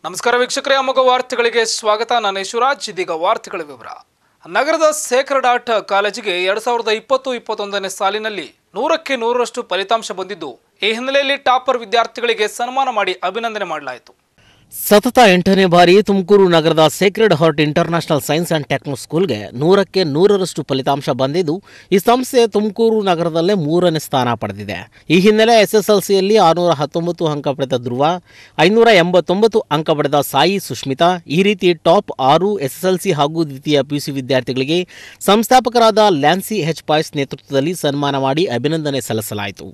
ನಮಸ್ಕಾರ ವೀಕ್ಷಕರೇ ಅಮೋಘ ವಾರ್ತೆಗಳಿಗೆ ಸ್ವಾಗತ ನಾನು ಶಿವರಾಜ್ ಇದೀಗ ವಾರ್ತೆಗಳ ವಿವರ ನಗರದ ಸೇಕ್ರೆಡ್ ಆರ್ಟ್ ಕಾಲೇಜಿಗೆ ಎರಡ್ ಸಾವಿರದ ಇಪ್ಪತ್ತು ಇಪ್ಪತ್ತೊಂದನೇ ಸಾಲಿನಲ್ಲಿ ನೂರಕ್ಕೆ ನೂರರಷ್ಟು ಫಲಿತಾಂಶ ಬಂದಿದ್ದು ಈ ಹಿನ್ನೆಲೆಯಲ್ಲಿ ಟಾಪರ್ ವಿದ್ಯಾರ್ಥಿಗಳಿಗೆ ಸನ್ಮಾನ ಮಾಡಿ ಅಭಿನಂದನೆ ಮಾಡಲಾಯಿತು ಸತತ ಎಂಟನೇ ಬಾರಿ ತುಮಕೂರು ನಗರದ sacred heart international science and techno ಸ್ಕೂಲ್ಗೆ ನೂರಕ್ಕೆ ನೂರರಷ್ಟು ಫಲಿತಾಂಶ ಬಂದಿದ್ದು ಈ ಸಂಸ್ಥೆ ತುಮಕೂರು ನಗರದಲ್ಲೇ ಮೂರನೇ ಸ್ಥಾನ ಪಡೆದಿದೆ ಈ ಹಿನ್ನೆಲೆ ಎಸ್ಎಸ್ಎಲ್ಸಿಯಲ್ಲಿ ಆರುನೂರ ಹತ್ತೊಂಬತ್ತು ಅಂಕ ಪಡೆದ ಧ್ರುವ ಐನೂರ ಎಂಬತ್ತೊಂಬತ್ತು ಅಂಕ ಪಡೆದ ಸಾಯಿ ಸುಷ್ಮಿತಾ ಈ ರೀತಿ ಟಾಪ್ ಆರು ಎಸ್ಎಸ್ಎಲ್ಸಿ ಹಾಗೂ ದ್ವಿತೀಯ ಪಿಯುಸಿ ವಿದ್ಯಾರ್ಥಿಗಳಿಗೆ ಸಂಸ್ಥಾಪಕರಾದ ಲ್ಯಾನ್ಸಿ ಹೆಚ್ ಪಾಯ್ಸ್ ನೇತೃತ್ವದಲ್ಲಿ ಸನ್ಮಾನ ಮಾಡಿ ಅಭಿನಂದನೆ ಸಲ್ಲಿಸಲಾಯಿತು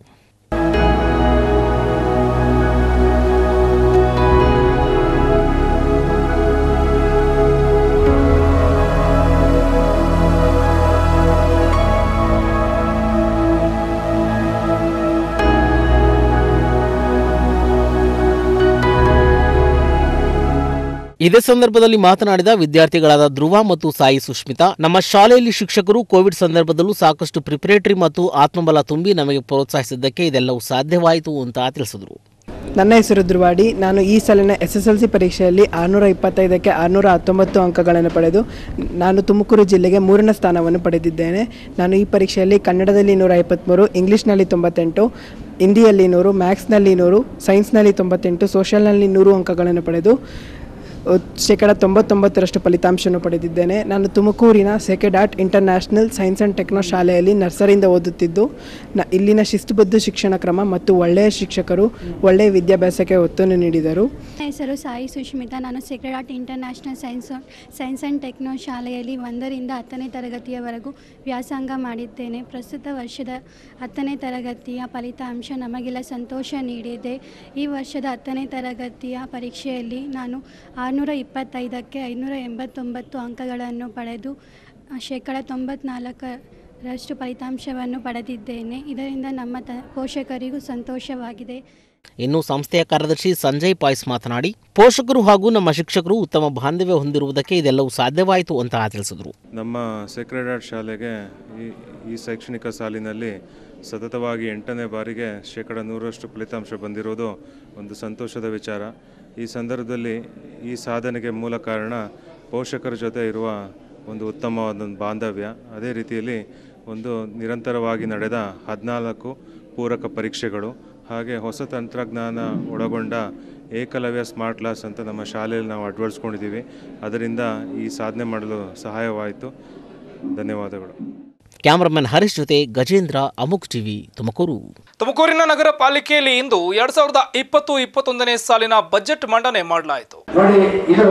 ಇದೇ ಸಂದರ್ಭದಲ್ಲಿ ಮಾತನಾಡಿದ ವಿದ್ಯಾರ್ಥಿಗಳಾದ ಧ್ರುವ ಮತ್ತು ಸಾಯಿ ಸುಷ್ಮಿತಾ ನಮ್ಮ ಶಾಲೆಯಲ್ಲಿ ಶಿಕ್ಷಕರು ಕೋವಿಡ್ ಸಂದರ್ಭದಲ್ಲೂ ಸಾಕಷ್ಟು ಪ್ರಿಪರೇಟರಿ ಮತ್ತು ಆತ್ಮಬಲ ತುಂಬಿ ನಮಗೆ ಪ್ರೋತ್ಸಾಹಿಸಿದ್ದಕ್ಕೆ ಇದೆಲ್ಲವೂ ಸಾಧ್ಯವಾಯಿತು ಅಂತ ತಿಳಿಸಿದರು ನನ್ನ ಹೆಸರು ಧ್ರುವಾಡಿ ನಾನು ಈ ಸಾಲಿನ ಎಸ್ ಎಸ್ ಎಲ್ ಸಿ ಪರೀಕ್ಷೆಯಲ್ಲಿ ಆರುನೂರ ಇಪ್ಪತ್ತೈದಕ್ಕೆ ಆರುನೂರ ಹತ್ತೊಂಬತ್ತು ಅಂಕಗಳನ್ನು ಪಡೆದು ನಾನು ತುಮಕೂರು ಜಿಲ್ಲೆಗೆ ಮೂರನೇ ಸ್ಥಾನವನ್ನು ಪಡೆದಿದ್ದೇನೆ ನಾನು ಈ ಪರೀಕ್ಷೆಯಲ್ಲಿ ಕನ್ನಡದಲ್ಲಿ ನೂರ ಐವತ್ತ್ಮೂರು ಇಂಗ್ಲೀಷ್ನಲ್ಲಿ ತೊಂಬತ್ತೆಂಟು ಹಿಂದಿಯಲ್ಲಿ ನೂರು ಮ್ಯಾಥ್ಸ್ನಲ್ಲಿ ನೂರು ಸೈನ್ಸ್ನಲ್ಲಿ ತೊಂಬತ್ತೆಂಟು ಸೋಷಲ್ನಲ್ಲಿ ನೂರು ಅಂಕಗಳನ್ನು ಪಡೆದು ಅಹ್, ಶೇಕಡ ತೊಂಬತ್ತೊಂಬತ್ತರಷ್ಟು ಫಲಿತಾಂಶವನ್ನು ಪಡೆದಿದ್ದೇನೆ ನಾನು ತುಮಕೂರಿನ sacred heart international science and techno ಶಾಲೆಯಲ್ಲಿ ನರ್ಸರಿಯಿಂದ ಓದುತ್ತಿದ್ದು ನ ಇಲ್ಲಿನ ಶಿಸ್ತುಬದ್ಧ ಶಿಕ್ಷಣ ಕ್ರಮ ಮತ್ತು ಒಳ್ಳೆಯ ಶಿಕ್ಷಕರು ಒಳ್ಳೆಯ ವಿದ್ಯಾಭ್ಯಾಸಕ್ಕೆ ಒತ್ತನ್ನು ನೀಡಿದರು ನನ್ನ ಹೆಸರು ಸಾಯಿ ಸುಷ್ಮಿತಾ ನಾನು sacred heart international science science and techno ಶಾಲೆಯಲ್ಲಿ ಒಂದರಿಂದ ಹತ್ತನೇ ತರಗತಿಯವರೆಗೂ ವ್ಯಾಸಂಗ ಮಾಡಿದ್ದೇನೆ ಪ್ರಸ್ತುತ ವರ್ಷದ ಹತ್ತನೇ ತರಗತಿಯ ಫಲಿತಾಂಶ ನಮಗೆಲ್ಲ ಸಂತೋಷ ನೀಡಿದೆ ಈ ವರ್ಷದ ಹತ್ತನೇ ತರಗತಿಯ ಪರೀಕ್ಷೆಯಲ್ಲಿ ನಾನು ಆರುನೂರ ಇಪ್ಪತ್ತೈದಕ್ಕೆ ಐನೂರ ಎಂಬತ್ತೊಂಬತ್ತು ಅಂಕಗಳನ್ನು ಪಡೆದು ಆ, ಶೇಕಡ ತೊಂಬತ್ನಾಲ್ಕರಷ್ಟು ಫಲಿತಾಂಶವನ್ನು ಪಡೆದಿದ್ದೇನೆ ಇದರಿಂದ ನಮ್ಮ ತ ಪೋಷಕರಿಗೂ ಸಂತೋಷವಾಗಿದೆ ಇನ್ನು ಸಂಸ್ಥೆಯ ಕಾರ್ಯದರ್ಶಿ ಸಂಜಯ್ ಪಾಯ್ಸ್ ಮಾತನಾಡಿ ಪೋಷಕರು ಹಾಗೂ ನಮ್ಮ ಶಿಕ್ಷಕರು ಉತ್ತಮ ಬಾಂಧವ್ಯ ಹೊಂದಿರುವುದಕ್ಕೆ ಇದೆಲ್ಲವೂ ಸಾಧ್ಯವಾಯಿತು ಅಂತ ತಿಳಿಸಿದರು ನಮ್ಮ ಸೆಕ್ರೆಡ್ ಆರ್ಟ್ ಶಾಲೆಗೆ ಈ ಈ ಶೈಕ್ಷಣಿಕ ಸಾಲಿನಲ್ಲಿ ಸತತವಾಗಿ ಎಂಟನೇ ಬಾರಿಗೆ ಶೇಕಡ ನೂರರಷ್ಟು ಫಲಿತಾಂಶ ಬಂದಿರೋದು ಒಂದು ಸಂತೋಷದ ವಿಚಾರ ಈ ಸಂದರ್ಭದಲ್ಲಿ ಈ ಸಾಧನೆಗೆ ಮೂಲ ಕಾರಣ ಪೋಷಕರ ಜೊತೆ ಇರುವ ಒಂದು ಉತ್ತಮವಾದ ಒಂದು ಬಾಂಧವ್ಯ ಅದೇ ರೀತಿಯಲ್ಲಿ ಒಂದು ನಿರಂತರವಾಗಿ ನಡೆದ ಹದಿನಾಲ್ಕು ಪೂರಕ ಪರೀಕ್ಷೆಗಳು ಹಾಗೆ ಹೊಸ ತಂತ್ರಜ್ಞಾನ ಒಳಗೊಂಡ ಏಕಲವ್ಯ ಸ್ಮಾರ್ಟ್ ಕ್ಲಾಸ್ ಅಂತ ನಮ್ಮ ಶಾಲೆಯಲ್ಲಿ ನಾವು ಅಳವಡಿಸ್ಕೊಂಡಿದ್ದೀವಿ ಅದರಿಂದ ಈ ಸಾಧನೆ ಮಾಡಲು ಸಹಾಯವಾಯಿತು ಧನ್ಯವಾದಗಳು ಕ್ಯಾಮರಾಮನ್ ಹರೀಶ್ ಜೊತೆ ಗಜೇಂದ್ರ ಅಮುಕ್ ಟಿವಿ ತುಮಕೂರು ತುಮಕೂರಿನ ನಗರ ಪಾಲಿಕೆಯಲ್ಲಿ ಇಂದು ಎರಡ್ ಸಾವಿರದ ಇಪ್ಪತ್ತು ಇಪ್ಪತ್ತೊಂದನೇ ಸಾಲಿನ ಬಜೆಟ್ ಮಂಡನೆ ಮಾಡಲಾಯಿತು ನೋಡಿ ಇದು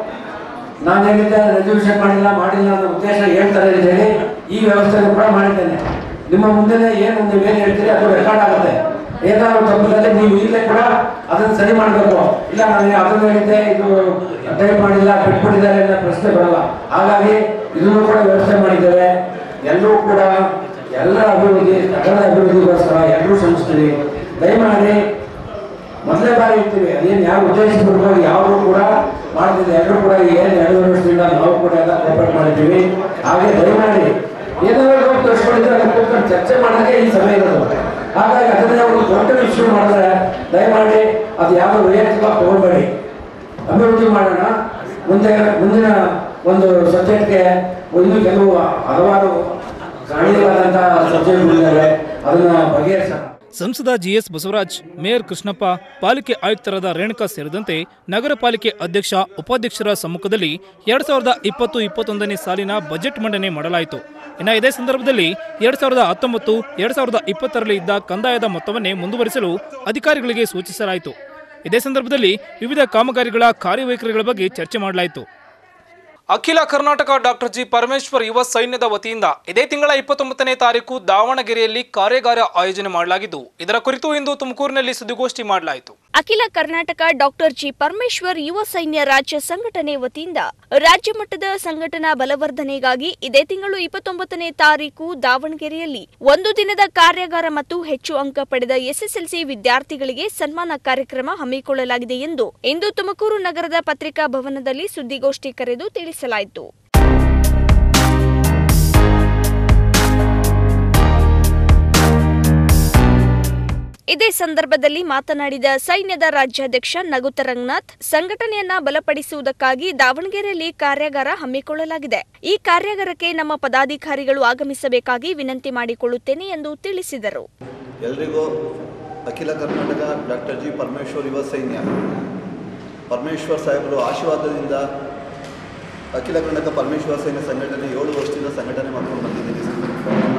ನಾನು ಹೇಳಿದ್ದೆ ರೆಸಲ್ಯೂಷನ್ ಮಾಡಿಲ್ಲ ಮಾಡಿಲ್ಲ ಅನ್ನೋ ಉದ್ದೇಶ ಹೇಳ್ತಾರೆ ಅಂತ ಹೇಳಿ ಈ ವ್ಯವಸ್ಥೆಯನ್ನು ಕೂಡ ಮಾಡಿದ್ದೇನೆ ನಿಮ್ಮ ಮುಂದೆ ಏನು ನೀವು ಏನು ಹೇಳ್ತೀರಿ ಅದು ರೆಕಾರ್ಡ್ ಆಗುತ್ತೆ ಏನಾದ್ರು ತಪ್ಪಿದ್ರೆ ನೀವು ಈಗಲೇ ಕೂಡ ಅದನ್ನು ಸರಿ ಮಾಡಬೇಕು ಇಲ್ಲ ನಾನು ಅದನ್ನು ಹೇಳಿದ್ದೆ ಇದು ಟೈಪ್ ಮಾಡಿಲ್ಲ ಬಿಟ್ಬಿಟ್ಟಿದ್ದಾರೆ ಅನ್ನೋ ಪ್ರಶ್ನೆ ಬರಲ್ಲ ಹಾಗಾಗಿ ಇದನ್ನು ಕೂಡ ವ್ಯವಸ್ಥೆ ಮಾಡಿದ್ದೇವೆ ಎಲ್ಲರೂ ಕೂಡ ಎಲ್ಲರ ಅಭಿವೃದ್ಧಿ ನಗರದ ಅಭಿವೃದ್ಧಿಗೋಸ್ಕರ ಎಲ್ಲರೂ ಶ್ರಮಿಸ್ತೀವಿ ದಯಮಾಡಿ ಮೊದಲೇ ಬಾರಿ ಇರ್ತೀವಿ ಅದೇನು ಯಾವ ಉದ್ದೇಶಪೂರ್ವಕವಾಗಿ ಯಾವುದು ಕೂಡ ಮಾಡ್ತಿಲ್ಲ ಎಲ್ಲರೂ ಕೂಡ ಏನು ಎರಡು ವರ್ಷದಿಂದ ನಾವು ಕೂಡ ಎಲ್ಲ ಕೋಪರೇಟ್ ಮಾಡಿದ್ದೀವಿ ಹಾಗೆ ದಯಮಾಡಿ ಏನಾದ್ರು ನಾವು ತೋರಿಸ್ಕೊಂಡಿದ್ರೆ ಅದನ್ನ ಕೂತ್ಕೊಂಡು ಚರ್ಚೆ ಮಾಡೋಕ್ಕೆ ಈ ಸಮಯ ಇರೋದು ಹಾಗಾಗಿ ಅದನ್ನೇ ಒಂದು ದೊಡ್ಡ ಇಶ್ಯೂ ಮಾಡಿದ್ರೆ ದಯಮಾಡಿ ಅದು ಯಾವ ವೈಯಕ್ತಿಕವಾಗಿ ತಗೊಳ್ಬೇಡಿ ಅಭಿವೃದ್ಧಿ ಮಾಡೋಣ ಮುಂದೆ ಮುಂದಿನ ಒಂದು ಸಬ್ಜೆಕ್ಟ್ಗೆ ಇನ್ನೂ ಕೆಲವು ಹಲವಾರು ಕಾಣಿಸಲಾದಂತಹ ಸಬ್ಜೆಕ್ಟ್ಗಳಿದ್ದಾವೆ ಅದನ್ನ ಬಗೆಹರಿಸೋಣ ಸಂಸದ ಜಿಎಸ್ ಬಸವರಾಜ್ ಮೇಯರ್ ಕೃಷ್ಣಪ್ಪ ಪಾಲಿಕೆ ಆಯುಕ್ತರಾದ ರೇಣುಕಾ ಸೇರಿದಂತೆ ನಗರ ಪಾಲಿಕೆ ಅಧ್ಯಕ್ಷ ಉಪಾಧ್ಯಕ್ಷರ ಸಮ್ಮುಖದಲ್ಲಿ ಎರಡ್ ಸಾವಿರದ ಇಪ್ಪತ್ತು ಇಪ್ಪತ್ತೊಂದನೇ ಸಾಲಿನ ಬಜೆಟ್ ಮಂಡನೆ ಮಾಡಲಾಯಿತು ಇನ್ನು ಇದೇ ಸಂದರ್ಭದಲ್ಲಿ ಎರಡ್ ಸಾವಿರದ ಹತ್ತೊಂಬತ್ತು ಎರಡ್ ಸಾವಿರದ ಇಪ್ಪತ್ತರಲ್ಲಿ ಇದ್ದ ಕಂದಾಯದ ಮೊತ್ತವನ್ನೇ ಮುಂದುವರಿಸಲು ಅಧಿಕಾರಿಗಳಿಗೆ ಸೂಚಿಸಲಾಯಿತು ಇದೇ ಸಂದರ್ಭದಲ್ಲಿ ವಿವಿಧ ಕಾಮಗಾರಿಗಳ ಕಾರ್ಯವೈಖರಿಗಳ ಬಗ್ಗೆ ಚರ್ಚೆ ಮಾಡಲಾಯಿತು ಅಖಿಲ ಕರ್ನಾಟಕ ಡಾಕ್ಟರ್ ಜಿ ಪರಮೇಶ್ವರ್ ಯುವ ಸೈನ್ಯದ ವತಿಯಿಂದ ಇದೇ ತಿಂಗಳ ಇಪ್ಪತ್ತೊಂಬತ್ತನೇ ತಾರೀಕು ದಾವಣಗೆರೆಯಲ್ಲಿ ಕಾರ್ಯಾಗಾರ ಆಯೋಜನೆ ಮಾಡಲಾಗಿದ್ದು ಇದರ ಕುರಿತು ಇಂದು ತುಮಕೂರಿನಲ್ಲಿ ಸುದ್ದಿಗೋಷ್ಠಿ ಮಾಡಲಾಯಿತು ಅಖಿಲ ಕರ್ನಾಟಕ ಡಾಕ್ಟರ್ ಜಿ ಪರಮೇಶ್ವರ್ ಯುವ ಸೈನ್ಯ ರಾಜ್ಯ ಸಂಘಟನೆ ವತಿಯಿಂದ ರಾಜ್ಯ ಮಟ್ಟದ ಸಂಘಟನಾ ಬಲವರ್ಧನೆಗಾಗಿ ಇದೇ ತಿಂಗಳು ಇಪ್ಪತ್ತೊಂಬತ್ತನೇ ತಾರೀಕು ದಾವಣಗೆರೆಯಲ್ಲಿ ಒಂದು ದಿನದ ಕಾರ್ಯಾಗಾರ ಮತ್ತು ಹೆಚ್ಚು ಅಂಕ ಪಡೆದ ಎಸ್ಎಸ್ಎಲ್ಸಿ ವಿದ್ಯಾರ್ಥಿಗಳಿಗೆ ಸನ್ಮಾನ ಕಾರ್ಯಕ್ರಮ ಹಮ್ಮಿಕೊಳ್ಳಲಾಗಿದೆ ಎಂದು ಇಂದು ತುಮಕೂರು ನಗರದ ಪತ್ರಿಕಾ ಭವನದಲ್ಲಿ ಸುದ್ದಿಗೋಷ್ಠಿ ಕರೆದು ತಿಳಿಸಲಾಯಿತು ಇದೇ ಸಂದರ್ಭದಲ್ಲಿ ಮಾತನಾಡಿದ ಸೈನ್ಯದ ರಾಜ್ಯಾಧ್ಯಕ್ಷ ನಗುತ ರಂಗನಾಥ್ ಸಂಘಟನೆಯನ್ನ ಬಲಪಡಿಸುವುದಕ್ಕಾಗಿ ದಾವಣಗೆರೆಯಲ್ಲಿ ಕಾರ್ಯಾಗಾರ ಹಮ್ಮಿಕೊಳ್ಳಲಾಗಿದೆ ಈ ಕಾರ್ಯಾಗಾರಕ್ಕೆ ನಮ್ಮ ಪದಾಧಿಕಾರಿಗಳು ಆಗಮಿಸಬೇಕಾಗಿ ವಿನಂತಿ ಮಾಡಿಕೊಳ್ಳುತ್ತೇನೆ ಎಂದು ತಿಳಿಸಿದರು ಎಲ್ರಿಗೂ ಅಖಿಲ ಕರ್ನಾಟಕ ಡಾಕ್ಟರ್ ಜಿ ಪರಮೇಶ್ವರ್ ಯುವ ಸೈನ್ಯ ಪರಮೇಶ್ವರ್ ಸಾಹೇಬರು ಆಶೀರ್ವಾದದಿಂದ ಅಖಿಲ ಕರ್ನಾಟಕ ಪರಮೇಶ್ವರ ಸೈನ್ಯ ಸಂಘಟನೆ ಏಳು ವರ್ಷದಿಂದ ಸಂಘಟನೆ ಮಾಡ್ಕೊಂಡು ಬಂದಿದ್ದೀನಿ ನನ್ನ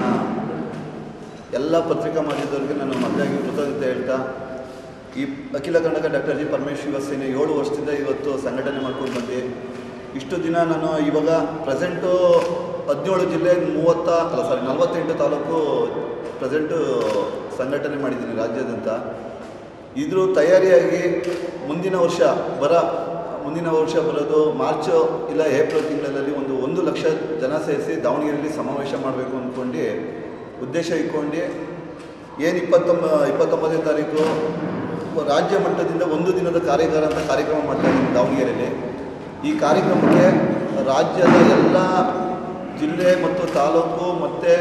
ಎಲ್ಲ ಪತ್ರಿಕಾ ಮಾಧ್ಯಮದವರಿಗೆ ನಾನು ಮೊದಲಾಗಿ ಕೃತಜ್ಞತೆ ಹೇಳ್ತಾ ಈ ಅಖಿಲ ಕರ್ನಾಟಕ ಡಾಕ್ಟರ್ ಜಿ ಪರಮೇಶ್ವರ್ ಯುವ ಸೇನೆ ಏಳು ವರ್ಷದಿಂದ ಇವತ್ತು ಸಂಘಟನೆ ಮಾಡ್ಕೊಂಡು ಬಂದು ಇಷ್ಟು ದಿನ ನಾನು ಇವಾಗ ಪ್ರೆಸೆಂಟು ಹದಿನೇಳು ಜಿಲ್ಲೆ ಮೂವತ್ತ ಅಲ್ಲ ಸಾರಿ ನಲವತ್ತೆಂಟು ತಾಲೂಕು ಪ್ರೆಸೆಂಟು ಸಂಘಟನೆ ಮಾಡಿದ್ದೀನಿ ರಾಜ್ಯಾದ್ಯಂತ ಇದ್ರ ತಯಾರಿಯಾಗಿ ಮುಂದಿನ ವರ್ಷ ಬರ ಮುಂದಿನ ವರ್ಷ ಬರೋದು ಮಾರ್ಚ್ ಇಲ್ಲ ಏಪ್ರಿಲ್ ತಿಂಗಳಲ್ಲಿ ಒಂದು ಒಂದು ಲಕ್ಷ ಜನ ಸೇರಿಸಿ ದಾವಣಗೆರೆಯಲ್ಲಿ ಸಮಾವೇಶ ಮಾಡಬೇಕು ಅಂದ್ಕೊಂಡು ಉದ್ದೇಶ ಇಟ್ಕೊಂಡು ಏನು ಇಪ್ಪತ್ತೊಂಬ ಇಪ್ಪತ್ತೊಂಬತ್ತನೇ ತಾರೀಕು ರಾಜ್ಯ ಮಟ್ಟದಿಂದ ಒಂದು ದಿನದ ಕಾರ್ಯಾಗಾರ ಅಂತ ಕಾರ್ಯಕ್ರಮ ಮಾಡ್ತಾ ಇದ್ದೀನಿ ದಾವಣಗೆರೆಯಲ್ಲಿ ಈ ಕಾರ್ಯಕ್ರಮಕ್ಕೆ ರಾಜ್ಯದ ಎಲ್ಲ ಜಿಲ್ಲೆ ಮತ್ತು ತಾಲೂಕು ಮತ್ತು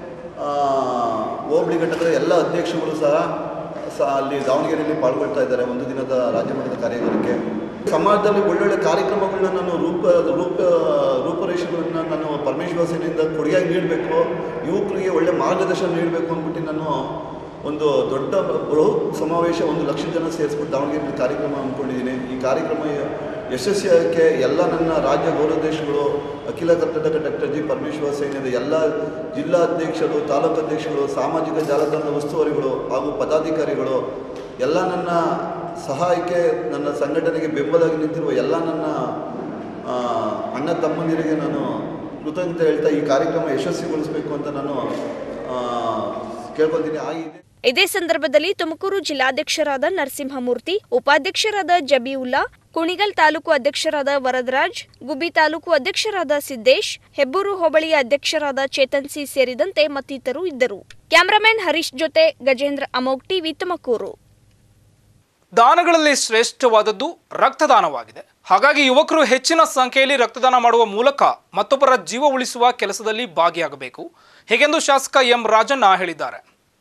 ಹೋಬಳಿ ಘಟಕದ ಎಲ್ಲ ಅಧ್ಯಕ್ಷಗಳು ಸಹ ಸಹ ಅಲ್ಲಿ ದಾವಣಗೆರೆಯಲ್ಲಿ ಪಾಲ್ಗೊಳ್ತಾ ಇದ್ದಾರೆ ಒಂದು ದಿನದ ರಾಜ್ಯ ಮಟ್ಟದ ಕಾರ್ಯಾಗಾರಕ್ಕೆ ಸಮಾಜದಲ್ಲಿ ಒಳ್ಳೊಳ್ಳೆ ಕಾರ್ಯಕ್ರಮಗಳನ್ನ ನಾನು ರೂಪ ರೂಪ ರೂಪರೇಷೆಗಳನ್ನ ನಾನು ಪರಮೇಶ್ವರ ಸೇನೆಯಿಂದ ಕೊಡುಗೆಯಾಗಿ ನೀಡಬೇಕು ಯುವಕರಿಗೆ ಒಳ್ಳೆ ಮಾರ್ಗದರ್ಶನ ನೀಡಬೇಕು ಅಂದ್ಬಿಟ್ಟು ನಾನು ಒಂದು ದೊಡ್ಡ ಬೃಹತ್ ಸಮಾವೇಶ ಒಂದು ಲಕ್ಷ ಜನ ಸೇರಿಸ್ಬಿಟ್ಟು ದಾವಣಗೆರೆಯಲ್ಲಿ ಕಾರ್ಯಕ್ರಮ ಅಂದ್ಕೊಂಡಿದ್ದೀನಿ ಈ ಕಾರ್ಯಕ್ರಮ ಯಶಸ್ವಿಯಾಗಕ್ಕೆ ಎಲ್ಲ ನನ್ನ ರಾಜ್ಯ ಗೌರವಾಧ್ಯಕ್ಷಗಳು ಅಖಿಲ ಕರ್ನಾಟಕ ಡಾಕ್ಟರ್ ಜಿ ಪರಮೇಶ್ವರ ಸೈನ್ಯದ ಎಲ್ಲ ಜಿಲ್ಲಾ ಅಧ್ಯಕ್ಷರು ತಾಲೂಕು ಅಧ್ಯಕ್ಷಗಳು ಸಾಮಾಜಿಕ ಜಾಲತಾಣದ ಉಸ್ತುವಾರಿಗಳು ಹಾಗೂ ಪದಾಧಿಕಾರಿಗಳು ಎಲ್ಲ ನನ್ನ ಸಹಾಯಕ್ಕೆ ನನ್ನ ಸಂಘಟನೆಗೆ ಬೆಂಬಲವಾಗಿ ನಿಂತಿರುವ ಎಲ್ಲ ನನ್ನ ಆ, ಅಣ್ಣ ತಮ್ಮಂದಿರಿಗೆ ನಾನು ಕೃತಜ್ಞತೆ ಹೇಳ್ತಾ ಈ ಕಾರ್ಯಕ್ರಮ ಯಶಸ್ವಿಗೊಳಿಸಬೇಕು ಅಂತ ನಾನು ಆ, ಕೇಳ್ಕೊತೀನಿ ಆಗಿದೆ ಇದೇ ಸಂದರ್ಭದಲ್ಲಿ ತುಮಕೂರು ಜಿಲ್ಲಾಧ್ಯಕ್ಷರಾದ ನರಸಿಂಹಮೂರ್ತಿ ಉಪಾಧ್ಯಕ್ಷರಾದ ಜಬೀವುಲ್ಲಾ ಕುಣಿಗಲ್ ತಾಲೂಕು ಅಧ್ಯಕ್ಷರಾದ ವರದರಾಜ್ ಗುಬ್ಬಿ ತಾಲೂಕು ಅಧ್ಯಕ್ಷರಾದ ಸಿದ್ದೇಶ್ ಹೆಬ್ಬೂರು ಹೋಬಳಿಯ ಅಧ್ಯಕ್ಷರಾದ ಚೇತನ್ ಸಿ ಸೇರಿದಂತೆ ಮತ್ತಿತರರು ಇದ್ದರು ಕ್ಯಾಮರಾಮನ್ ಹರೀಶ್ ಜೊತೆ ಗಜೇಂದ್ರ ಅಮೋಗ್ ಟಿವಿ ತುಮಕೂರು ದಾನಗಳಲ್ಲಿ ಶ್ರೇಷ್ಠವಾದದ್ದು ರಕ್ತದಾನವಾಗಿದೆ ಹಾಗಾಗಿ ಯುವಕರು ಹೆಚ್ಚಿನ ಸಂಖ್ಯೆಯಲ್ಲಿ ರಕ್ತದಾನ ಮಾಡುವ ಮೂಲಕ ಮತ್ತೊಬ್ಬರ ಜೀವ ಉಳಿಸುವ ಕೆಲಸದಲ್ಲಿ ಭಾಗಿಯಾಗಬೇಕು ಹೀಗೆಂದು ಶಾಸಕ ಎಂ ರಾಜಣ್ಣ ಹೇಳಿದ್ದಾರೆ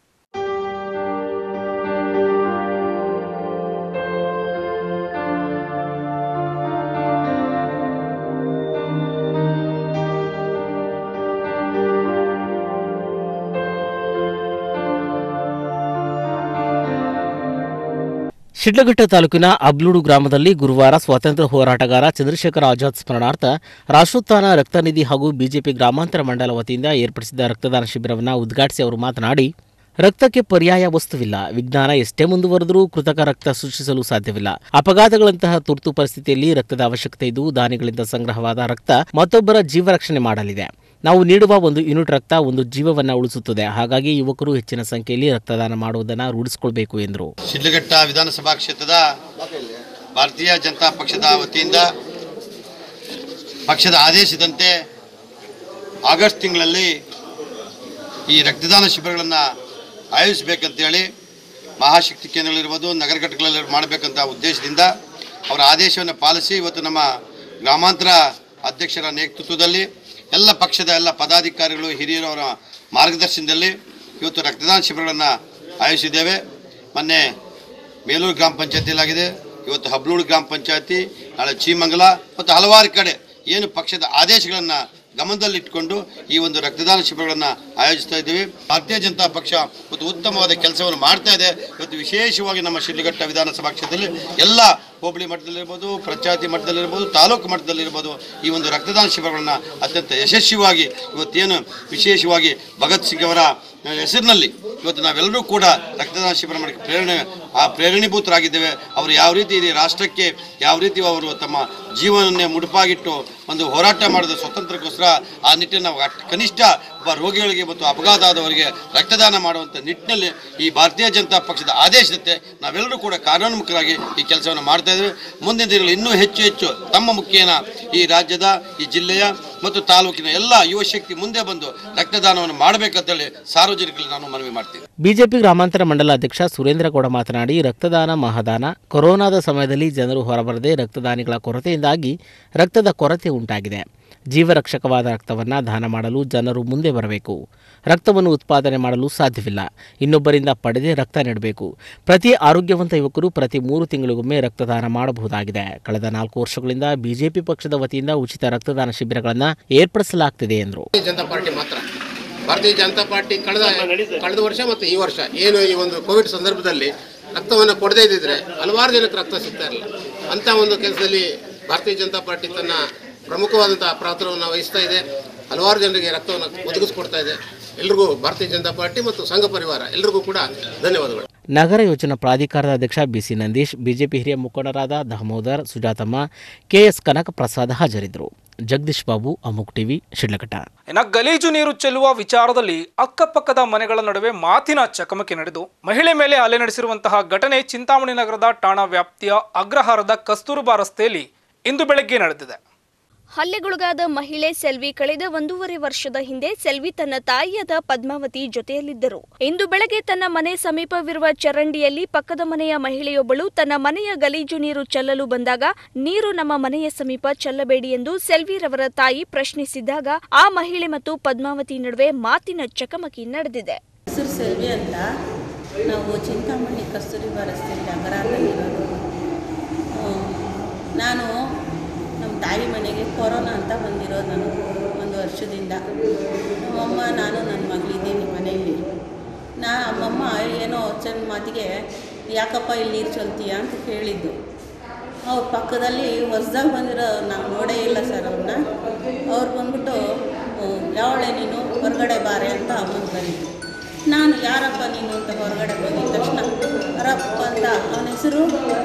ಶಿಡ್ಲಘಟ್ಟ ತಾಲೂಕಿನ ಅಬ್ಲೂಡು ಗ್ರಾಮದಲ್ಲಿ ಗುರುವಾರ ಸ್ವಾತಂತ್ರ್ಯ ಹೋರಾಟಗಾರ ಚಂದ್ರಶೇಖರ ಆಜಾದ್ ಸ್ಮರಣಾರ್ಥ ರಾಷ್ಟ್ರೋತ್ಥಾನ ರಕ್ತನಿಧಿ ಹಾಗೂ ಬಿಜೆಪಿ ಗ್ರಾಮಾಂತರ ಮಂಡಲ ವತಿಯಿಂದ ಏರ್ಪಡಿಸಿದ ರಕ್ತದಾನ ಶಿಬಿರವನ್ನು ಉದ್ಘಾಟಿಸಿ ಅವರು ಮಾತನಾಡಿ ರಕ್ತಕ್ಕೆ ಪರ್ಯಾಯ ವಸ್ತುವಿಲ್ಲ ವಿಜ್ಞಾನ ಎಷ್ಟೇ ಮುಂದುವರೆದರೂ ಕೃತಕ ರಕ್ತ ಸೃಷ್ಟಿಸಲು ಸಾಧ್ಯವಿಲ್ಲ ಅಪಘಾತಗಳಂತಹ ತುರ್ತು ಪರಿಸ್ಥಿತಿಯಲ್ಲಿ ರಕ್ತದ ಅವಶ್ಯಕತೆ ಇದ್ದು ದಾನಿಗಳಿಂದ ಸಂಗ್ರಹವಾದ ರಕ್ತ ಮತ್ತೊಬ್ಬರ ಜೀವ ರಕ್ಷಣೆ ಮಾಡಲಿದೆ ನಾವು ನೀಡುವ ಒಂದು ಯೂನಿಟ್ ರಕ್ತ ಒಂದು ಜೀವವನ್ನ ಉಳಿಸುತ್ತದೆ ಹಾಗಾಗಿ ಯುವಕರು ಹೆಚ್ಚಿನ ಸಂಖ್ಯೆಯಲ್ಲಿ ರಕ್ತದಾನ ಮಾಡುವುದನ್ನು ರೂಢಿಸಿಕೊಳ್ಬೇಕು ಎಂದರು ಶಿಡ್ಲಘಟ್ಟ ವಿಧಾನಸಭಾ ಕ್ಷೇತ್ರದ ಭಾರತೀಯ ಜನತಾ ಪಕ್ಷದ ವತಿಯಿಂದ ಪಕ್ಷದ ಆದೇಶದಂತೆ ಆಗಸ್ಟ್ ತಿಂಗಳಲ್ಲಿ ಈ ರಕ್ತದಾನ ಶಿಬಿರಗಳನ್ನು ಆಯೋಜಿಸಬೇಕಂತೇಳಿ ಮಹಾಶಕ್ತಿ ಕೇಂದ್ರಗಳಿರ್ಬೋದು ನಗರ ಘಟಕಗಳಲ್ಲಿ ಮಾಡಬೇಕಂತ ಉದ್ದೇಶದಿಂದ ಅವರ ಆದೇಶವನ್ನು ಪಾಲಿಸಿ ಇವತ್ತು ನಮ್ಮ ಗ್ರಾಮಾಂತರ ಅಧ್ಯಕ್ಷರ ನೇತೃತ್ವದಲ್ಲಿ ಎಲ್ಲ ಪಕ್ಷದ ಎಲ್ಲ ಪದಾಧಿಕಾರಿಗಳು ಹಿರಿಯರು ಅವರ ಮಾರ್ಗದರ್ಶನದಲ್ಲಿ ಇವತ್ತು ರಕ್ತದಾನ ಶಿಬಿರಗಳನ್ನು ಆಯೋಜಿಸಿದ್ದೇವೆ ಮೊನ್ನೆ ಮೇಲೂರು ಗ್ರಾಮ ಪಂಚಾಯತಿಯಲ್ಲಾಗಿದೆ ಇವತ್ತು ಹಬ್ಲೂರು ಗ್ರಾಮ ಪಂಚಾಯತಿ ನಾಳೆ ಚೀಮಂಗಲ ಮತ್ತು ಹಲವಾರು ಕಡೆ ಏನು ಪಕ್ಷದ ಆದೇಶಗಳನ್ನು ಗಮನದಲ್ಲಿಟ್ಟುಕೊಂಡು ಈ ಒಂದು ರಕ್ತದಾನ ಶಿಬಿರಗಳನ್ನು ಆಯೋಜಿಸ್ತಾ ಇದ್ದೀವಿ ಭಾರತೀಯ ಜನತಾ ಪಕ್ಷ ಇವತ್ತು ಉತ್ತಮವಾದ ಕೆಲಸವನ್ನು ಮಾಡ್ತಾ ಇದೆ ಇವತ್ತು ವಿಶೇಷವಾಗಿ ನಮ್ಮ ಶಿಡ್ಲಘಟ್ಟ ವಿಧಾನಸಭಾ ಕ್ಷೇತ್ರದಲ್ಲಿ ಎಲ್ಲ ಹೋಬಳಿ ಮಟ್ಟದಲ್ಲಿರ್ಬೋದು ಪಂಚಾಯತಿ ಮಟ್ಟದಲ್ಲಿರ್ಬೋದು ತಾಲೂಕು ಮಟ್ಟದಲ್ಲಿರ್ಬೋದು ಈ ಒಂದು ರಕ್ತದಾನ ಶಿಬಿರಗಳನ್ನು ಅತ್ಯಂತ ಯಶಸ್ವಿಯಾಗಿ ಇವತ್ತೇನು ವಿಶೇಷವಾಗಿ ಭಗತ್ ಸಿಂಗ್ ಅವರ ಹೆಸರಿನಲ್ಲಿ ಇವತ್ತು ನಾವೆಲ್ಲರೂ ಕೂಡ ರಕ್ತದಾನ ಶಿಬಿರ ಮಾಡಕ್ಕೆ ಪ್ರೇರಣೆ ಆ ಪ್ರೇರಣೀಭೂತರಾಗಿದ್ದೇವೆ ಅವರು ಯಾವ ರೀತಿ ಇಡೀ ರಾಷ್ಟ್ರಕ್ಕೆ ಯಾವ ರೀತಿ ಅವರು ತಮ್ಮ ಜೀವನನ್ನೇ ಮುಡುಪಾಗಿಟ್ಟು ಒಂದು ಹೋರಾಟ ಮಾಡಿದ ಸ್ವಾತಂತ್ರ್ಯಕ್ಕೋಸ್ಕರ ಆ ನಿಟ್ಟಿನಲ್ಲಿ ನಾವು ಅಟ್- ಕನಿಷ್ಠ ಒಬ್ಬ ರೋಗಿಗಳಿಗೆ ಮತ್ತು ಅಪಘಾತ ಆದವರಿಗೆ ರಕ್ತದಾನ ಮಾಡುವಂಥ ನಿಟ್ಟಿನಲ್ಲಿ ಈ ಭಾರತೀಯ ಜನತಾ ಪಕ್ಷದ ಆದೇಶದಂತೆ ನಾವೆಲ್ಲರೂ ಕೂಡ ಕಾರ್ಯೋನ್ಮುಖರಾಗಿ ಈ ಕೆಲಸವನ್ನು ಮಾಡ್ತಾ ಇದ್ದೇವೆ ಮುಂದಿನ ದಿನಗಳಲ್ಲಿ ಇನ್ನೂ ಹೆಚ್ಚು ಹೆಚ್ಚು ತಮ್ಮ ಮುಖೇನ ಈ ರಾಜ್ಯದ ಈ ಜಿಲ್ಲೆಯ ಮತ್ತು ತಾಲೂಕಿನ ಎಲ್ಲ ಯುವ ಶಕ್ತಿ ಮುಂದೆ ಬಂದು ರಕ್ತದಾನವನ್ನು ಮಾಡಬೇಕಂತೇಳಿ ಸಾರ್ವಜನಿಕರಲ್ಲಿ ನಾನು ಮನವಿ ಮಾಡ್ತೀನಿ ಬಿಜೆಪಿ ಗ್ರಾಮಾಂತರ ಮಂಡಲ ಅಧ್ಯಕ್ಷ ಸುರೇಂದ್ರಗೌಡ ಮಾತನಾಡಿ ರಕ್ತದಾನ ಮಹಾದಾನ ಕೊರೋನಾದ ಸಮಯದಲ್ಲಿ ಜನರು ಹೊರಬರದೆ ರಕ್ತದಾನಿಗಳ ಕೊರತೆಯಿಂದಾಗಿ ರಕ್ತದ ಕೊರತೆ ಉಂಟಾಗಿದೆ ಜೀವರಕ್ಷಕವಾದ ರಕ್ತವನ್ನು ದಾನ ಮಾಡಲು ಜನರು ಮುಂದೆ ಬರಬೇಕು ರಕ್ತವನ್ನು ಉತ್ಪಾದನೆ ಮಾಡಲು ಸಾಧ್ಯವಿಲ್ಲ ಇನ್ನೊಬ್ಬರಿಂದ ಪಡೆದೇ ರಕ್ತ ನೀಡಬೇಕು ಪ್ರತಿ ಆರೋಗ್ಯವಂತ ಯುವಕರು ಪ್ರತಿ ಮೂರು ತಿಂಗಳಿಗೊಮ್ಮೆ ರಕ್ತದಾನ ಮಾಡಬಹುದಾಗಿದೆ ಕಳೆದ ನಾಲ್ಕು ವರ್ಷಗಳಿಂದ ಬಿಜೆಪಿ ಪಕ್ಷದ ವತಿಯಿಂದ ಉಚಿತ ರಕ್ತದಾನ ಶಿಬಿರಗಳನ್ನು ಏರ್ಪಡಿಸಲಾಗ್ತಿದೆ ಎಂದರು ಭಾರತೀಯ ಜನತಾ ಪಾರ್ಟಿ ಮಾತ್ರ ಭಾರತೀಯ ಜನತಾ ಪಾರ್ಟಿ ಕಳೆದ ಕಳೆದ ವರ್ಷ ಮತ್ತು ಈ ವರ್ಷ ಏನು ಈ ಒಂದು ಕೋವಿಡ್ ಸಂದರ್ಭದಲ್ಲಿ ರಕ್ತವನ್ನು ಕೊಡದೇ ಇದ್ದಿದ್ರೆ ಹಲವಾರು ಜನಕ್ಕೆ ರಕ್ತ ಸಿಗ್ತಾ ಇರಲಿಲ್ಲ ಅಂಥ ಒಂದು ಕೆಲಸದಲ್ಲಿ ಭಾರತೀಯ ಜನತಾ ಪಾರ್ಟಿ ತನ್ನ ಪ್ರಮುಖವಾದಂತಹ ಪಾತ್ರವನ್ನು ವಹಿಸ್ತಾ ಇದೆ ಹಲವಾರು ಜನರಿಗೆ ರಕ್ತವನ್ನು ಒದಗಿಸ್ಕೊಡ್ತಾ ಇದೆ ಎಲ್ರಿಗೂ ಭಾರತೀಯ ಜನತಾ ಪಾರ್ಟಿ ಮತ್ತು ಸಂಘ ಪರಿವಾರ ಎಲ್ರಿಗೂ ಕೂಡ ಧನ್ಯವಾದಗಳು ನಗರ ಯೋಜನಾ ಪ್ರಾಧಿಕಾರದ ಅಧ್ಯಕ್ಷ ಬಿಸಿ ನಂದೀಶ್ ಬಿಜೆಪಿ ಹಿರಿಯ ಮುಖಂಡರಾದ ದಾಮೋದರ್ ಸುಜಾತಮ್ಮ ಕೆಎಸ್ ಕನಕ ಪ್ರಸಾದ್ ಹಾಜರಿದ್ದರು ಜಗದೀಶ್ ಬಾಬು ಅಮುಕ್ ಟಿವಿ ಶಿಡ್ಲಘಟ್ಟ ಇನ್ನು ಗಲೀಜು ನೀರು ಚೆಲ್ಲುವ ವಿಚಾರದಲ್ಲಿ ಅಕ್ಕಪಕ್ಕದ ಮನೆಗಳ ನಡುವೆ ಮಾತಿನ ಚಕಮಕಿ ನಡೆದು ಮಹಿಳೆ ಮೇಲೆ ಹಲ್ಲೆ ನಡೆಸಿರುವಂತಹ ಘಟನೆ ಚಿಂತಾಮಣಿ ನಗರದ ಠಾಣಾ ವ್ಯಾಪ್ತಿಯ ಅಗ್ರಹಾರದ ಕಸ್ತೂರ್ಬಾ ರಸ್ತೆಯಲ್ಲಿ ಇಂದು ಬೆಳಗ್ಗೆ ನಡೆದಿದೆ ಹಲ್ಲೆಗೊಳಗಾದ ಮಹಿಳೆ ಸೆಲ್ವಿ ಕಳೆದ ಒಂದೂವರೆ ವರ್ಷದ ಹಿಂದೆ ಸೆಲ್ವಿ ತನ್ನ ತಾಯಿಯಾದ ಪದ್ಮಾವತಿ ಜೊತೆಯಲ್ಲಿದ್ದರು ಇಂದು ಬೆಳಗ್ಗೆ ತನ್ನ ಮನೆ ಸಮೀಪವಿರುವ ಚರಂಡಿಯಲ್ಲಿ ಪಕ್ಕದ ಮನೆಯ ಮಹಿಳೆಯೊಬ್ಬಳು ತನ್ನ ಮನೆಯ ಗಲೀಜು ನೀರು ಚೆಲ್ಲಲು ಬಂದಾಗ ನೀರು ನಮ್ಮ ಮನೆಯ ಸಮೀಪ ಚೆಲ್ಲಬೇಡಿ ಎಂದು ಸೆಲ್ವಿರವರ ತಾಯಿ ಪ್ರಶ್ನಿಸಿದಾಗ ಆ ಮಹಿಳೆ ಮತ್ತು ಪದ್ಮಾವತಿ ನಡುವೆ ಮಾತಿನ ಚಕಮಕಿ ನಡೆದಿದೆ ಹೆಸರು ಸೆಲ್ವಿ ಅಂತ ನಾವು ಚಿಂತಾಮಣಿ ಕಸ್ತೂರಿಬಾ ರಸ್ತೆಯಲ್ಲಿ ಅಗರಾದಲ್ಲಿರೋದು ನಾನು ನಮ್ಮ ತಾಯಿ ಮನೆಗೆ ಕೊರೋನಾ ಅಂತ ಬಂದಿರೋದು ನಾನು ಒಂದು ವರ್ಷದಿಂದ ನಮ್ಮಮ್ಮ ನಾನು ನನ್ನ ಮಗಳಿದ್ದೀನಿ ಮನೆಯಲ್ಲಿ ನಾ ಅಮ್ಮಮ್ಮ ಏನೋ ಚೆನ್ನ ಮಾತಿಗೆ ಯಾಕಪ್ಪ ಇಲ್ಲಿ ನೀರು ಚಲ್ತೀಯ ಅಂತ ಕೇಳಿದ್ದು ಅವ್ರ ಪಕ್ಕದಲ್ಲಿ ಹೊಸ್ದಾಗಿ ಬಂದಿರೋ ನಾವು ನೋಡೇ ಇಲ್ಲ ಸರ್ ಅವ್ರನ್ನ ಅವ್ರು ಬಂದ್ಬಿಟ್ಟು ಯಾವಳೆ ನೀನು ಹೊರಗಡೆ ಬಾರೆ ಅಂತ ಅಮ್ಮನ ಕರೀತು ನಾನು ಯಾರಪ್ಪ ನೀನು ಅಂತ ಹೊರಗಡೆ ಬಂದಿದ ತಕ್ಷಣ ಅರಪ್ಪ ಅಂತ ಅವನ ಹೆಸರು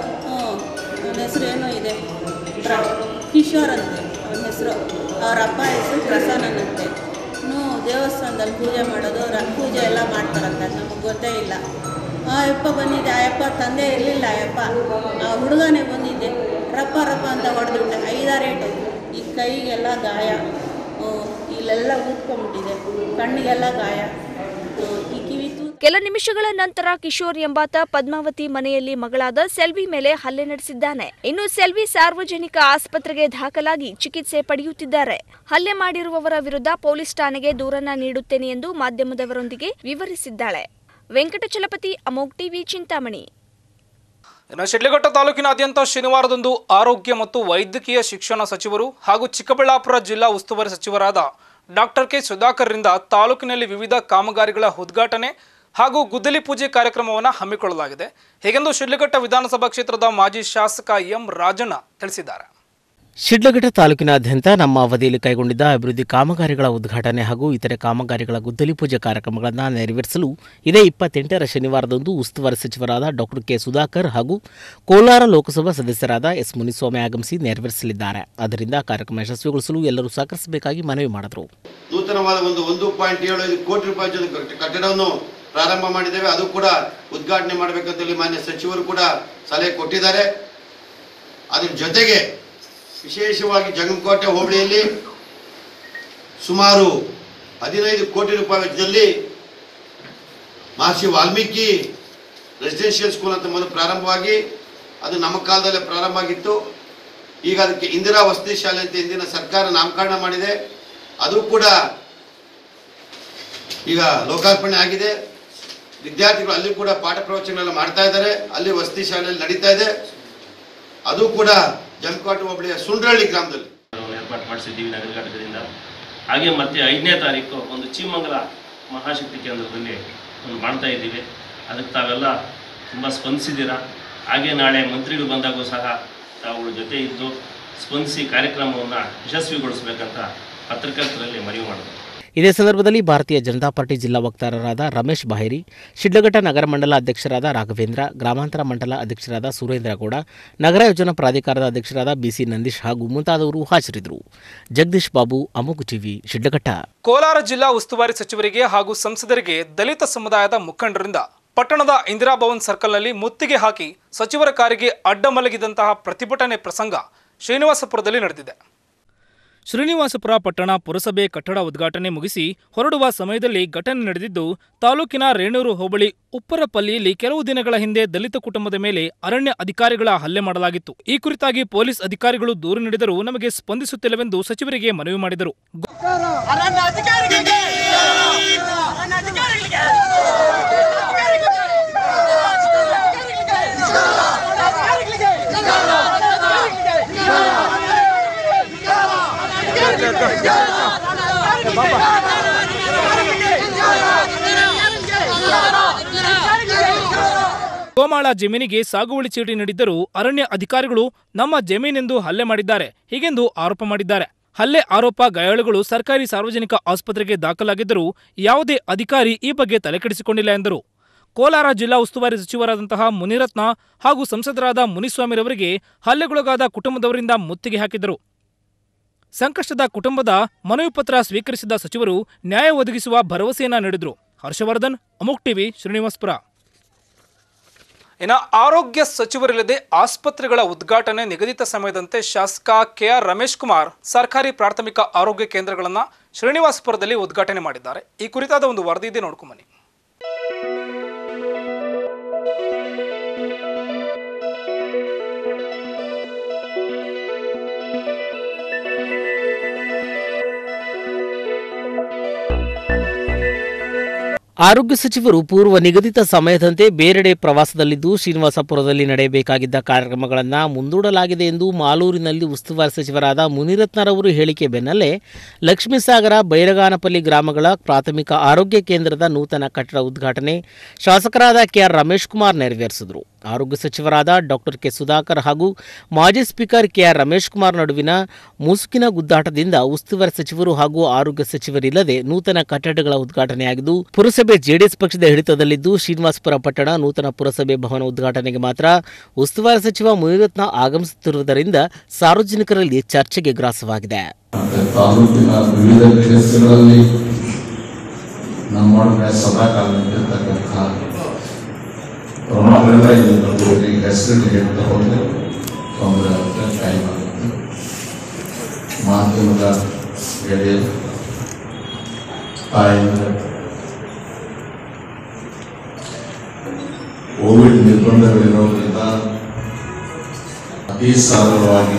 ಅವನ ಹೆಸರು ಏನೋ ಇದೆ ಪ್ರ ಕಿಶೋರ್ ಅಂತೆ ಅವನ ಹೆಸರು ಅವ್ರ ಅಪ್ಪ ಹೆಸರು ಪ್ರಸನ್ನನಂತೆ ಇನ್ನೂ ದೇವಸ್ಥಾನದಲ್ಲಿ ಪೂಜೆ ಮಾಡೋದು ರ ಪೂಜೆ ಎಲ್ಲ ಮಾಡ್ತಾರಂತೆ ನಮಗೆ ಗೊತ್ತೇ ಇಲ್ಲ ಆ ಯಪ್ಪ ಬಂದಿದ್ದೆ ಆ ಯಪ್ಪ ತಂದೆ ಇರಲಿಲ್ಲ ಆ ಯಪ್ಪ ಆ ಹುಡುಗನೇ ಬಂದಿದ್ದೆ ರಪ್ಪ ರಪ್ಪ ಅಂತ ಹೊಡೆದ್ಬಿಟ್ಟೆ ಐದಾರು ಏಟು ಈ ಕೈಗೆಲ್ಲ ಗಾಯ ಹ್ಮ್, ಇಲ್ಲೆಲ್ಲ ಊದ್ಕೊಂಡ್ಬಿಟ್ಟಿದೆ ಕಣ್ಣಿಗೆಲ್ಲ ಗಾಯ ಹ್ಮ್, ಈ ಕಿವಿ ತೂ ಕೆಲ ನಿಮಿಷಗಳ ನಂತರ ಕಿಶೋರ್ ಎಂಬಾತ ಪದ್ಮಾವತಿ ಮನೆಯಲ್ಲಿ ಮಗಳಾದ ಸೆಲ್ವಿ ಮೇಲೆ ಹಲ್ಲೆ ನಡೆಸಿದ್ದಾನೆ ಇನ್ನು ಸೆಲ್ವಿ ಸಾರ್ವಜನಿಕ ಆಸ್ಪತ್ರೆಗೆ ದಾಖಲಾಗಿ ಚಿಕಿತ್ಸೆ ಪಡೆಯುತ್ತಿದ್ದಾರೆ ಹಲ್ಲೆ ಮಾಡಿರುವವರ ವಿರುದ್ಧ ಪೊಲೀಸ್ ಠಾಣೆಗೆ ದೂರನ್ನ ನೀಡುತ್ತೇನೆ ಎಂದು ಮಾಧ್ಯಮದವರೊಂದಿಗೆ ವಿವರಿಸಿದ್ದಾಳೆ ವೆಂಕಟಚಲಪತಿ ಅಮೋಕ್ ಟಿವಿ ಚಿಂತಾಮಣಿ ಇನ್ನು ಶಿಡ್ಲಘಟ್ಟ ತಾಲೂಕಿನಾದ್ಯಂತ ಶನಿವಾರದಂದು ಆರೋಗ್ಯ ಮತ್ತು ವೈದ್ಯಕೀಯ ಶಿಕ್ಷಣ ಸಚಿವರು ಹಾಗೂ ಚಿಕ್ಕಬಳ್ಳಾಪುರ ಜಿಲ್ಲಾ ಉಸ್ತುವಾರಿ ಸಚಿವರಾದ ಡಾಕ್ಟರ್ ಕೆ ಸುಧಾಕರ್ರಿಂದ ತಾಲೂಕಿನಲ್ಲಿ ವಿವಿಧ ಕಾಮಗಾರಿಗಳ ಉದ್ಘಾಟನೆ ಹಾಗೂ ಗುದ್ದಲಿ ಪೂಜೆ ಕಾರ್ಯಕ್ರಮವನ್ನು ಹಮ್ಮಿಕೊಳ್ಳಲಾಗಿದೆ ಹೀಗೆಂದು ಶಿಡ್ಲಘಟ್ಟ ವಿಧಾನಸಭಾ ಕ್ಷೇತ್ರದ ಮಾಜಿ ಶಾಸಕ ಎಂ ರಾಜಣ್ಣ ತಿಳಿಸಿದ್ದಾರೆ ಶಿಡ್ಲಘಟ್ಟ ತಾಲೂಕಿನಾದ್ಯಂತ ನಮ್ಮ ಅವಧಿಯಲ್ಲಿ ಕೈಗೊಂಡಿದ್ದ ಅಭಿವೃದ್ಧಿ ಕಾಮಗಾರಿಗಳ ಉದ್ಘಾಟನೆ ಹಾಗೂ ಇತರೆ ಕಾಮಗಾರಿಗಳ ಗುದ್ದಲಿ ಪೂಜೆ ಕಾರ್ಯಕ್ರಮಗಳನ್ನು ನೆರವೇರಿಸಲು ಇದೇ ಇಪ್ಪತ್ತೆಂಟರ ಶನಿವಾರದಂದು ಉಸ್ತುವಾರಿ ಸಚಿವರಾದ ಡಾಕ್ಟರ್ ಕೆ ಸುಧಾಕರ್ ಹಾಗೂ ಕೋಲಾರ ಲೋಕಸಭಾ ಸದಸ್ಯರಾದ ಎಸ್ ಮುನಿಸ್ವಾಮಿ ಆಗಮಿಸಿ ನೆರವೇರಿಸಲಿದ್ದಾರೆ ಆದ್ದರಿಂದ ಕಾರ್ಯಕ್ರಮ ಯಶಸ್ವಿಗೊಳಿಸಲು ಎಲ್ಲರೂ ಸಹಕರಿಸಬೇಕಾಗಿ ಮನವಿ ಮಾಡಿದರು ನೂತನವಾದ ಒಂದು ಒಂದು ಪಾಯಿಂಟ್ ಏಳು ಐದು ಕೋಟಿ ರೂಪಾಯಿ ಜೊತೆ ಕಟ್ಟ- ಕಟ್ಟಡವನ್ನು ಪ್ರಾರಂಭ ಮಾಡಿದ್ದೇವೆ ಅದು ಕೂಡ ಉದ್ಘಾಟನೆ ಮಾಡಬೇಕಂತೇಳಿ ಮಾನ್ಯ ಸಚಿವರು ಕೂಡ ಸಲಹೆ ಕೊಟ್ಟಿದ್ದಾರೆ ಅದ್ರ ಜೊತೆಗೆ ವಿಶೇಷವಾಗಿ ಜಗನ್ಕೋಟೆ ಹೋಬಳಿಯಲ್ಲಿ ಸುಮಾರು ಹದಿನೈದು ಕೋಟಿ ರೂಪಾಯಿ ವೆಚ್ಚದಲ್ಲಿ ಮಹರ್ಷಿ ವಾಲ್ಮೀಕಿ ರೆಸಿಡೆನ್ಷಿಯಲ್ ಸ್ಕೂಲ್ ಅಂತ ಮೊದಲು ಪ್ರಾರಂಭವಾಗಿ ಅದು ನಮ್ಮ ಕಾಲದಲ್ಲೇ ಪ್ರಾರಂಭ ಆಗಿತ್ತು ಈಗ ಅದಕ್ಕೆ ಇಂದಿರಾ ವಸತಿ ಶಾಲೆ ಅಂತ ಇಂದಿನ ಸರ್ಕಾರ ನಾಮಕರಣ ಮಾಡಿದೆ ಅದು ಕೂಡ ಈಗ ಲೋಕಾರ್ಪಣೆ ಆಗಿದೆ ವಿದ್ಯಾರ್ಥಿಗಳು ಅಲ್ಲಿ ಕೂಡ ಪಾಠ ಪ್ರವಚನಗಳೆಲ್ಲ ಮಾಡ್ತಾ ಇದ್ದಾರೆ ಅಲ್ಲಿ ವಸತಿ ಶಾಲೆಯಲ್ಲಿ ನಡೀತಾ ಇದೆ ಅದು ಕೂಡ ಜಮಕೋಟೆ ಹೋಬಳಿಯ ಸುಂಡ್ರಳ್ಳಿ ಗ್ರಾಮದಲ್ಲಿ ಏರ್ಪಾಟ್ ಮಾಡಿಸಿದ್ದೀವಿ ನಗರ ಘಟಕದಿಂದ ಹಾಗೆ ಮತ್ತೆ ಐದನೇ ತಾರೀಕು ಒಂದು ಚೀಮಂಗಲ ಮಹಾಶಕ್ತಿ ಕೇಂದ್ರದಲ್ಲಿ ಒಂದು ಮಾಡ್ತಾ ಇದ್ದೀವಿ ಅದಕ್ಕೆ ತಾವೆಲ್ಲ ತುಂಬ ಸ್ಪಂದಿಸಿದ್ದೀರಾ ಹಾಗೆ ನಾಳೆ ಮಂತ್ರಿಗಳು ಬಂದಾಗೂ ಸಹ ತಾವುಗಳ ಜೊತೆ ಇದ್ದು ಸ್ಪಂದಿಸಿ ಕಾರ್ಯಕ್ರಮವನ್ನು ಯಶಸ್ವಿಗೊಳಿಸಬೇಕಂತ ಪತ್ರಕರ್ತರಲ್ಲಿ ಮನವಿ ಮಾಡಿದೆ ಇದೇ ಸಂದರ್ಭದಲ್ಲಿ ಭಾರತೀಯ ಜನತಾ ಪಾರ್ಟಿ ಜಿಲ್ಲಾ ವಕ್ತಾರರಾದ ರಮೇಶ್ ಬಾಹಿರಿ ಶಿಡ್ಲಘಟ್ಟ ನಗರ ಮಂಡಲ ಅಧ್ಯಕ್ಷರಾದ ರಾಘವೇಂದ್ರ ಗ್ರಾಮಾಂತರ ಮಂಡಲ ಅಧ್ಯಕ್ಷರಾದ ಸುರೇಂದ್ರ ಗೌಡ ನಗರ ಯೋಜನಾ ಪ್ರಾಧಿಕಾರದ ಅಧ್ಯಕ್ಷರಾದ ಬಿಸಿ ನಂದೀಶ್ ಹಾಗೂ ಮುಂತಾದವರು ಹಾಜರಿದ್ದರು ಜಗದೀಶ್ ಬಾಬು ಅಮುಗು ಟಿವಿ ಶಿಡ್ಲಘಟ್ಟ ಕೋಲಾರ ಜಿಲ್ಲಾ ಉಸ್ತುವಾರಿ ಸಚಿವರಿಗೆ ಹಾಗೂ ಸಂಸದರಿಗೆ ದಲಿತ ಸಮುದಾಯದ ಮುಖಂಡರಿಂದ ಪಟ್ಟಣದ ಇಂದಿರಾ ಭವನ್ ಸರ್ಕಲ್ನಲ್ಲಿ ಮುತ್ತಿಗೆ ಹಾಕಿ ಸಚಿವರ ಕಾರಿಗೆ ಅಡ್ಡ ಮಲಗಿದಂತಹ ಪ್ರತಿಭಟನೆ ಪ್ರಸಂಗ ಶ್ರೀನಿವಾಸಪುರದಲ್ಲಿ ನಡೆದಿದೆ ಶ್ರೀನಿವಾಸಪುರ ಪಟ್ಟಣ ಪುರಸಭೆ ಕಟ್ಟಡ ಉದ್ಘಾಟನೆ ಮುಗಿಸಿ ಹೊರಡುವ ಸಮಯದಲ್ಲಿ ಘಟನೆ ನಡೆದಿದ್ದು ತಾಲೂಕಿನ ರೇಣೂರು ಹೋಬಳಿ ಉಪ್ಪರಪಲ್ಲಿಯಲ್ಲಿ ಕೆಲವು ದಿನಗಳ ಹಿಂದೆ ದಲಿತ ಕುಟುಂಬದ ಮೇಲೆ ಅರಣ್ಯ ಅಧಿಕಾರಿಗಳ ಹಲ್ಲೆ ಮಾಡಲಾಗಿತ್ತು ಈ ಕುರಿತಾಗಿ ಪೊಲೀಸ್ ಅಧಿಕಾರಿಗಳು ದೂರು ನೀಡಿದರೂ ನಮಗೆ ಸ್ಪಂದಿಸುತ್ತಿಲ್ಲವೆಂದು ಸಚಿವರಿಗೆ ಮನವಿ ಮಾಡಿದರು ಗೋಮಾಳ ಜಮೀನಿಗೆ ಸಾಗುವಳಿ ಚೀಟಿ ನೀಡಿದ್ದರೂ ಅರಣ್ಯ ಅಧಿಕಾರಿಗಳು ನಮ್ಮ ಜಮೀನೆಂದು ಹಲ್ಲೆ ಮಾಡಿದ್ದಾರೆ ಹೀಗೆಂದು ಆರೋಪ ಮಾಡಿದ್ದಾರೆ ಹಲ್ಲೆ ಆರೋಪ ಗಾಯಾಳುಗಳು ಸರ್ಕಾರಿ ಸಾರ್ವಜನಿಕ ಆಸ್ಪತ್ರೆಗೆ ದಾಖಲಾಗಿದ್ದರೂ ಯಾವುದೇ ಅಧಿಕಾರಿ ಈ ಬಗ್ಗೆ ತಲೆಕೆಡಿಸಿಕೊಂಡಿಲ್ಲ ಎಂದರು ಕೋಲಾರ ಜಿಲ್ಲಾ ಉಸ್ತುವಾರಿ ಸಚಿವರಾದಂತಹ ಮುನಿರತ್ನ ಹಾಗೂ ಸಂಸದರಾದ ಮುನಿಸ್ವಾಮಿರವರಿಗೆ ಹಲ್ಲೆಗೊಳಗಾದ ಕುಟುಂಬದವರಿಂದ ಮುತ್ತಿಗೆ ಹಾಕಿದರು ಸಂಕಷ್ಟದ ಕುಟುಂಬದ ಮನವಿ ಪತ್ರ ಸ್ವೀಕರಿಸಿದ ಸಚಿವರು ನ್ಯಾಯ ಒದಗಿಸುವ ಭರವಸೆಯನ್ನ ನೀಡಿದರು ಹರ್ಷವರ್ಧನ್ ಅಮುಕ್ ಟಿವಿ ಶ್ರೀನಿವಾಸ್ಪುರ ಇನ್ನು ಆರೋಗ್ಯ ಸಚಿವರಿಲ್ಲದೆ ಆಸ್ಪತ್ರೆಗಳ ಉದ್ಘಾಟನೆ ನಿಗದಿತ ಸಮಯದಂತೆ ಶಾಸಕ ಕೆಆರ್ ರಮೇಶ್ ಕುಮಾರ್ ಸರ್ಕಾರಿ ಪ್ರಾಥಮಿಕ ಆರೋಗ್ಯ ಕೇಂದ್ರಗಳನ್ನು ಶ್ರೀನಿವಾಸಪುರದಲ್ಲಿ ಉದ್ಘಾಟನೆ ಮಾಡಿದ್ದಾರೆ ಈ ಕುರಿತಾದ ಒಂದು ವರದಿ ಇದೆ ನೋಡ್ಕೊಂಬನ್ನಿ ಆರೋಗ್ಯ ಸಚಿವರು ಪೂರ್ವ ನಿಗದಿತ ಸಮಯದಂತೆ ಬೇರೆಡೆ ಪ್ರವಾಸದಲ್ಲಿದ್ದು ಶ್ರೀನಿವಾಸಪುರದಲ್ಲಿ ನಡೆಯಬೇಕಾಗಿದ್ದ ಕಾರ್ಯಕ್ರಮಗಳನ್ನು ಮುಂದೂಡಲಾಗಿದೆ ಎಂದು ಮಾಲೂರಿನಲ್ಲಿ ಉಸ್ತುವಾರಿ ಸಚಿವರಾದ ಮುನಿರತ್ನರವರು ಹೇಳಿಕೆ ಬೆನ್ನಲ್ಲೇ ಲಕ್ಷ್ಮೀಸಾಗರ ಬೈರಗಾನಪಲ್ಲಿ ಗ್ರಾಮಗಳ ಪ್ರಾಥಮಿಕ ಆರೋಗ್ಯ ಕೇಂದ್ರದ ನೂತನ ಕಟ್ಟಡ ಉದ್ಘಾಟನೆ ಶಾಸಕರಾದ ಕೆಆರ್ ರಮೇಶ್ ಕುಮಾರ್ ನೆರವೇರಿಸಿದರು ಆರೋಗ್ಯ ಸಚಿವರಾದ ಡಾಕ್ಟರ್ ಕೆ ಸುಧಾಕರ್ ಹಾಗೂ ಮಾಜಿ ಸ್ಪೀಕರ್ ಕೆಆರ್ ರಮೇಶ್ ಕುಮಾರ್ ನಡುವಿನ ಮುಸುಕಿನ ಗುದ್ದಾಟದಿಂದ ಉಸ್ತುವಾರಿ ಸಚಿವರು ಹಾಗೂ ಆರೋಗ್ಯ ಸಚಿವರಿಲ್ಲದೆ ನೂತನ ಕಟ್ಟಡಗಳ ಉದ್ಘಾಟನೆಯಾಗಿದ್ದು ಪುರಸಭೆ ಜೆಡಿಎಸ್ ಪಕ್ಷದ ಹಿಡಿತದಲ್ಲಿದ್ದು ಶ್ರೀನಿವಾಸಪುರ ಪಟ್ಟಣ ನೂತನ ಪುರಸಭೆ ಭವನ ಉದ್ಘಾಟನೆಗೆ ಮಾತ್ರ ಉಸ್ತುವಾರಿ ಸಚಿವ ಮುನಿರತ್ನ ಆಗಮಿಸುತ್ತಿರುವುದರಿಂದ ಸಾರ್ವಜನಿಕರಲ್ಲಿ ಚರ್ಚೆಗೆ ಗ್ರಾಸವಾಗಿದೆ ತಾಲೂಕಿನ ವಿವಿಧ ಕ್ಷೇತ್ರಗಳಲ್ಲಿ ನಮ್ಮೊಡನೆ ಸದಾ ಕಾಲ ನಿಂತಿರ್ತಕ್ಕಂಥ ಪ್ರಮಾಣಗಳ ಈ ಹೆಸರು ಹೇಳ್ತಾ ಹೋದ್ರೆ ತೊಂದರೆ ಆಗುತ್ತೆ ಟೈಮ್ ಆಗುತ್ತೆ ಮಾಧ್ಯಮದ ಗೆಳೆಯರು ತಾಯಿಯಂದ್ರೆ ಕೋವಿಡ್ ನಿರ್ಬಂಧಗಳಿರೋದ್ರಿಂದ ಅತಿ ಸರಳವಾಗಿ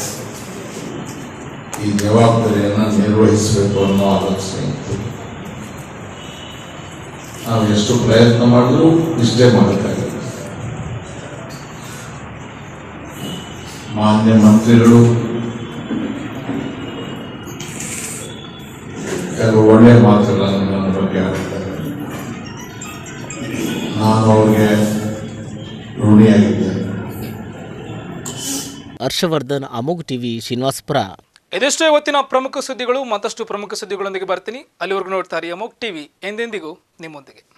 ಈ ಜವಾಬ್ದಾರಿಯನ್ನು ನಿರ್ವಹಿಸಬೇಕು ಅನ್ನೋ ಆಲೋಚನೆ ಇತ್ತು ನಾವು ಎಷ್ಟು ಪ್ರಯತ್ನ ಮಾಡಿದ್ರೂ ಇಷ್ಟೇ ಮಾಡಬೇಕಾಗಿದೆ ಮಾನ್ಯ ಮಂತ್ರಿಗಳು ಕೆಲವು ಒಳ್ಳೆಯ ಮಾತುಗಳನ್ನು ನನ್ನ ಬಗ್ಗೆ ಆಡ್ತಾರೆ ನಾನು ಅವ್ರಿಗೆ ಋಣಿಯಾಗಿದ್ದೇನೆ ಹರ್ಷವರ್ಧನ್ ಅಮೋಘ್ ಟಿವಿ ಶ್ರೀನಿವಾಸಪುರ ಇದೆಷ್ಟೇ ಇವತ್ತಿನ ಪ್ರಮುಖ ಸುದ್ದಿಗಳು ಮತ್ತಷ್ಟು ಪ್ರಮುಖ ಸುದ್ದಿಗಳೊಂದಿಗೆ ಬರ್ತೀನಿ ಅಲ್ಲಿವರೆಗೂ ನೋಡ್ತಾರೆ ಅಮೋಕ್ ಟಿವಿ ಎಂದೆಂದಿಗೂ ನಿಮ್ಮೊಂದಿಗೆ